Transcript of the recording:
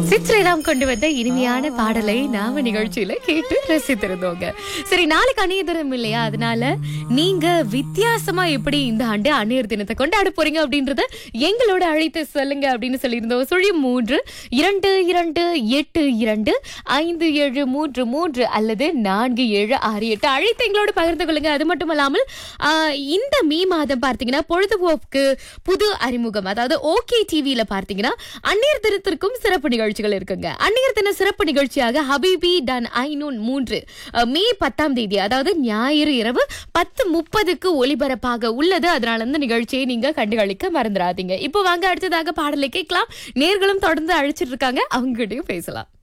சித்ரேராம் கொண்டு வந்த இனிமையான பாடலை நாம நிகழ்ச்சியில கேட்டு ரசித்திருந்தோங்க சரி நாளைக்கு அந்நிய தினம் இல்லையா அதனால நீங்க வித்தியாசமா எப்படி இந்த ஆண்டு அந்நியர் தினத்தை கொண்டாட போறீங்க அப்படின்றத எங்களோட அழைத்து சொல்லுங்க அப்படின்னு சொல்லியிருந்தோம் சுழி மூன்று இரண்டு இரண்டு எட்டு இரண்டு ஐந்து ஏழு மூன்று மூன்று அல்லது நான்கு ஏழு ஆறு எட்டு அழைத்து எங்களோட பகிர்ந்து கொள்ளுங்க அது மட்டும் இல்லாமல் ஆஹ், இந்த மே மாதம் பார்த்தீங்கன்னா பொழுதுபோக்கு புது அறிமுகம் அதாவது ஓகே டிவியில பார்த்தீங்கன்னா அந்நியர் தினத்திற்கும் சிறப்பு நிகழ்ச்சிகள் இருக்குங்க அந்நியர் தின சிறப்பு நிகழ்ச்சியாக ஹபீபி டன் ஐநூன் மூன்று அஹ், மே பத்தாம் தேதி அதாவது ஞாயிறு இரவு பத்து முப்பதுக்கு ஒளிபரப்பாக உள்ளது அதனால இந்த நிகழ்ச்சியை நீங்க கண்டுகளிக்க மறந்துடாதீங்க இப்போ வாங்க அடுத்ததாக பாடலை கேட்கலாம் நேர்களும் தொடர்ந்து அழைச்சிட்டு இருக்காங்க அவங்க கிட்டயும் பேசலாம்